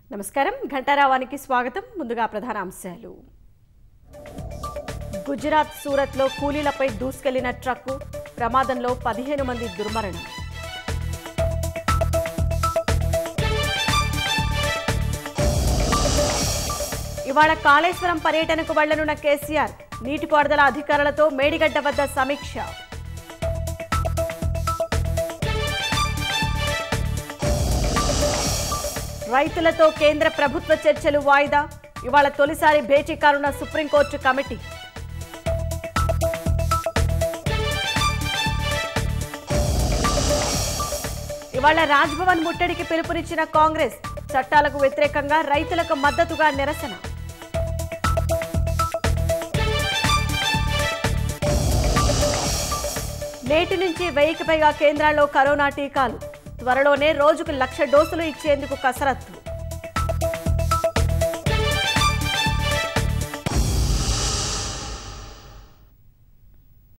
నమస్కారం ఘంటారావానికి స్వాగతం ముందుగా ప్రధాన అంశాలు గుజరాత్ సూరత్లో కూలీలపై దూసుకెళ్లిన ట్రక్కు ప్రమాదంలో పదిహేను మంది దుర్మరణం ఇవాళ కాళేశ్వరం పర్యటనకు వెళ్లనున్న కేసీఆర్ నీటిపారుదల అధికారులతో మేడిగడ్డ వద్ద సమీక్ష రైతులతో కేంద్ర ప్రభుత్వ చర్చలు వాయిదా ఇవాళ తొలిసారి భేటీ కానున్న సుప్రీంకోర్టు కమిటీ ఇవాళ రాజ్భవన్ ముట్టడికి పిలుపునిచ్చిన కాంగ్రెస్ చట్టాలకు వ్యతిరేకంగా రైతులకు మద్దతుగా నిరసన నేటి నుంచి వెయ్యికి పైగా కేంద్రాల్లో కరోనా టీకాలు త్వరలోనే రోజుకు లక్ష డోసులు ఇచ్చేందుకు కసరత్తు